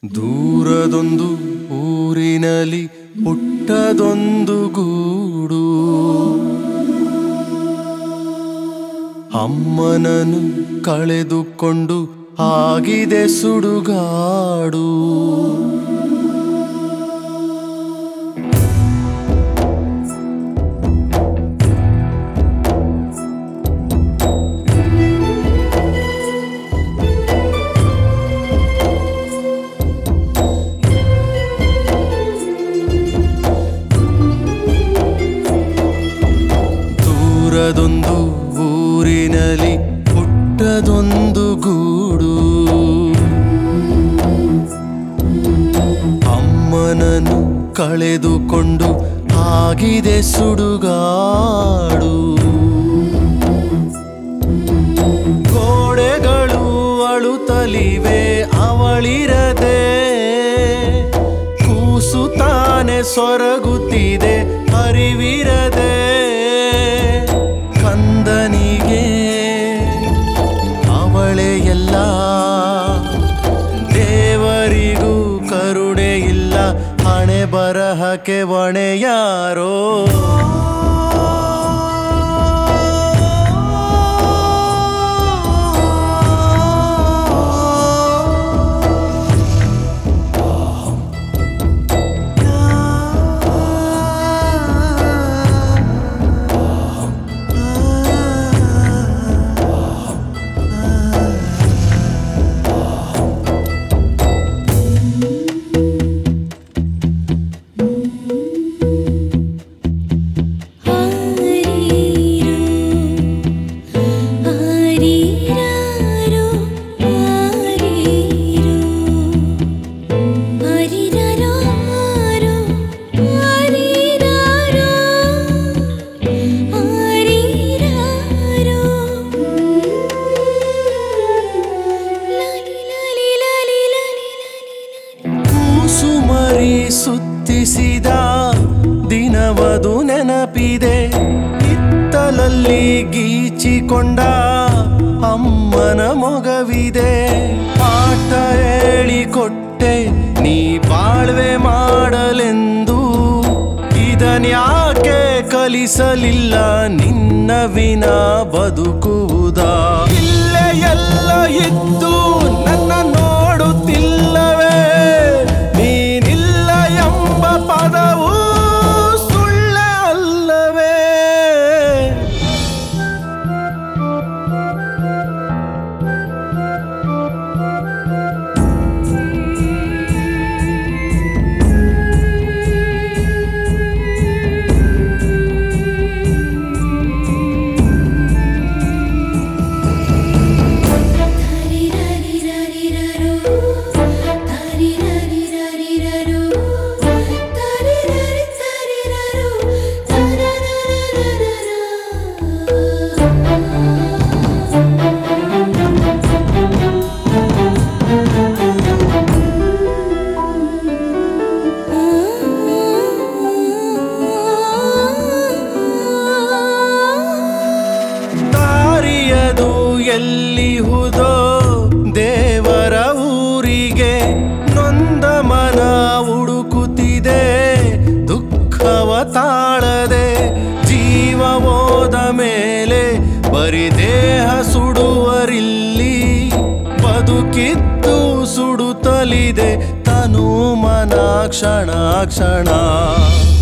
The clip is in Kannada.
ದೂರದೊಂದು ಊರಿನಲ್ಲಿ ಪುಟ್ಟದೊಂದು ಗೂಡು ಅಮ್ಮನನ್ನು ಕಳೆದುಕೊಂಡು ಆಗಿದೆ ಸುಡುಗಾಡು ದೂರದೊಂದು ಊರಿನಲ್ಲಿ ಪುಟ್ಟದೊಂದು ಗೂಡು ಅಮ್ಮನನ್ನು ಕಳೆದುಕೊಂಡು ಆಗಿದೆ ಸುಡುಗಾಡು ಗೋಡೆಗಳು ಅಳುತ್ತಲಿವೆ ಅವಳಿರದೆ ಕೂಸು ತಾನೆ ಸೊರಗುತ್ತಿದೆ ಅರಿವಿರದೆ ಕಂದನಿಗೆ ಅವಳೇ ಎಲ್ಲ ದೇವರಿಗೂ ಕರುಣೆ ಇಲ್ಲ ಹಣೆ ಬರಹಕ್ಕೆ ಹೊಣೆ ಯಾರೋ ಆರೀರೋ ಆರೀರಾರೋ ಆರೀರೋ ಆರೀರಾರೋ ಆರೀರಾರೋ ಆರೀರಾರೋ ಲಾಲಿ ಲಾಲಿ ಲಾಲಿ ಲಾಲಿ ಕೂಸುಮರಿ ಸುತ್ತಿಸಿದ ದಿನವದು ನೆನಪಿದೆ ಹಿತ್ತಲಲ್ಲಿ ಗೀಚಿಕೊಂಡ ಅಮ್ಮನ ಮೊಗವಿದೆ ಪಾಠ ಹೇಳಿಕೊಟ್ಟೆ ನೀ ಬಾಳ್ವೆ ಮಾಡಲೆಂದು ಇದನ್ಯಾಕೆ ಕಲಿಸಲಿಲ್ಲ ನಿನ್ನ ವಿನ ಬದುಕುವುದಾ ಇಲ್ಲೇ ಎಲ್ಲ ಇದ್ದು ನನ್ನ ನೋಡುತ್ತಿಲ್ಲವೇ ನೀನಿಲ್ಲ ಎಂಬ ಪದವು ಸುಳ್ಳೆ ಅಲ್ಲವೇ ದಾರಿಯದು ಎಲ್ಲಿಹುದೋ ದೇವರ ಊರಿಗೆ ನೊಂದ ಮನ ಹುಡುಕುತ್ತಿದೆ ದುಃಖವ ತಾಳದೆ ಜೀವ ಹೋದ ಮೇಲೆ ಬರಿ ದೇಹ ಸುಡುವರಿಲ್ಲಿ ಬದುಕಿದ್ದು ಸುಡುತ್ತಲಿದೆ ತನು ಮನ ಕ್ಷಣ ಕ್ಷಣ